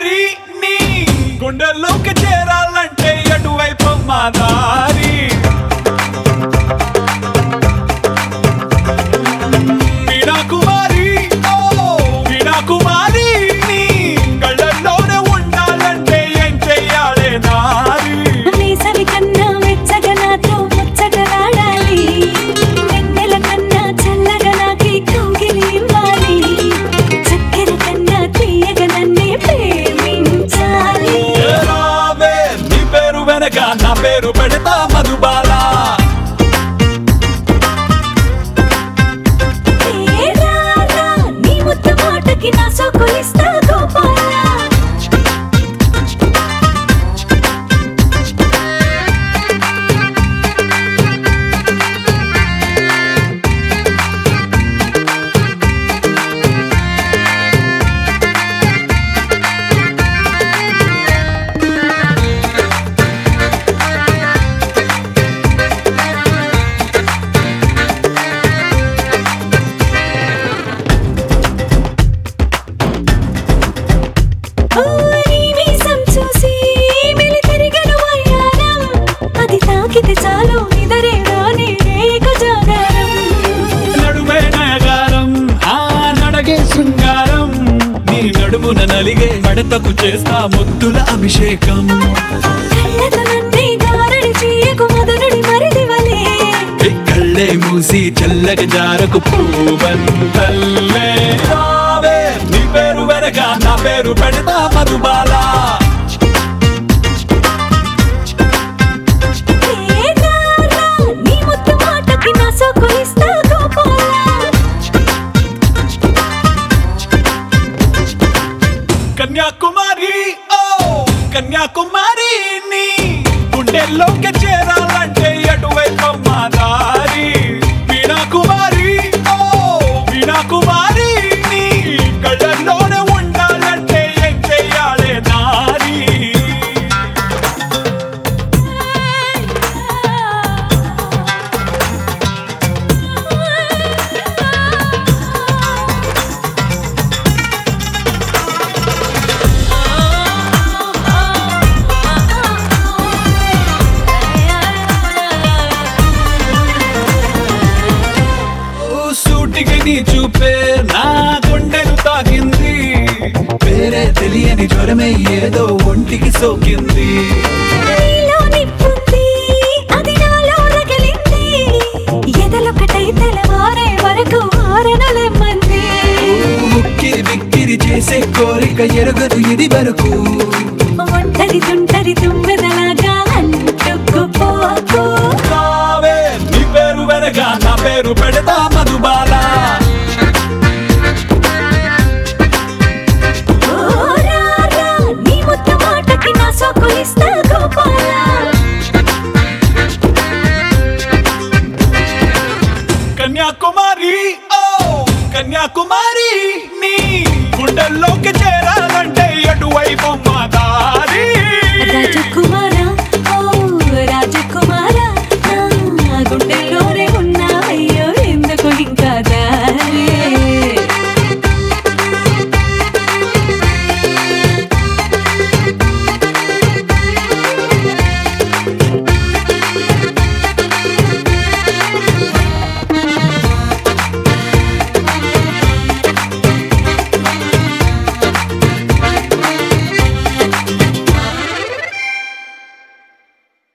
కన్యాకుమారి నీ గుండెల్లోకి చేరాలంటే ఎటువైపు మా దారి వీణా కుమారి ఓ వీణా కుమారి నీ కళ్ళల్లోనే ఉండాలంటే ఏం చెయ్యాలే నారి వేసవి కన్నా వెచ్చగా నాతో ముచ్చటలాడాలి వెన్నెల కన్నా చల్లగా నాకి కౌగిలి ఇవ్వాలి చక్కెర కన్నా తీయగా నన్నే ప్రేమించాలి ఏ రావే నీ పేరు వెనక నా పేరు పెడతా మధుబాలా ఏ రారా, నీ ముద్దు మాటకి నా సోకులిస్తా గోపాలా ఓ నీ మీసం చూసి మెలితిరిగెను వయ్యారం. అది తాకితే చాలు నిదరే రాని రేగ జాగారం నడుమే నయగారం ఆ నడగే శృంగారం నీ నడుమున నలిగే మడతకు చేస్తా ముద్దుల అభిషేకం కళ్ళతో నన్నే గారడి చేయకు మధురుడి మరిదివలే ఈ కళ్ళే మూసి చల్లగ జారకు పూవంతల్లే రావే నీ పేరు వెనక నా పేరు పెడతా మధుబాలా ఏ రారా, నీ ముద్దు మాటకి నా సోకులిస్తా గోపాలా కన్యాకుమారి ఓ కన్యాకుమారి నీ గుండెల్లోకి చేరాలంటే ఎటువైపు మా దారి వీణా కుమారి ఓ వీణా కుమారి నీ కళ్ళల్లోనే ఉండాలంటే ఏం చెయ్యాలే నారి ఓ సూటికి నీ చూపే నా గుండెను తాకింది వేరే తెలియని జ్వరమే ఏదో ఒంటికి సోకింది నీలో నిప్పుంది, అది నాలో రగిలింది. ఎదలొకటై తెల్లవారే వరకు ఆరనలెమ్మంది. ఉక్కిరి బిక్కిరి చేసే కోరిక ఎరుగదు ఇది వరకు ఒంటరి తుంటరి తుమ్మెదలాగా అంటుకుపోకు రావే నీ పేరు వెనక నా పేరు పెడతా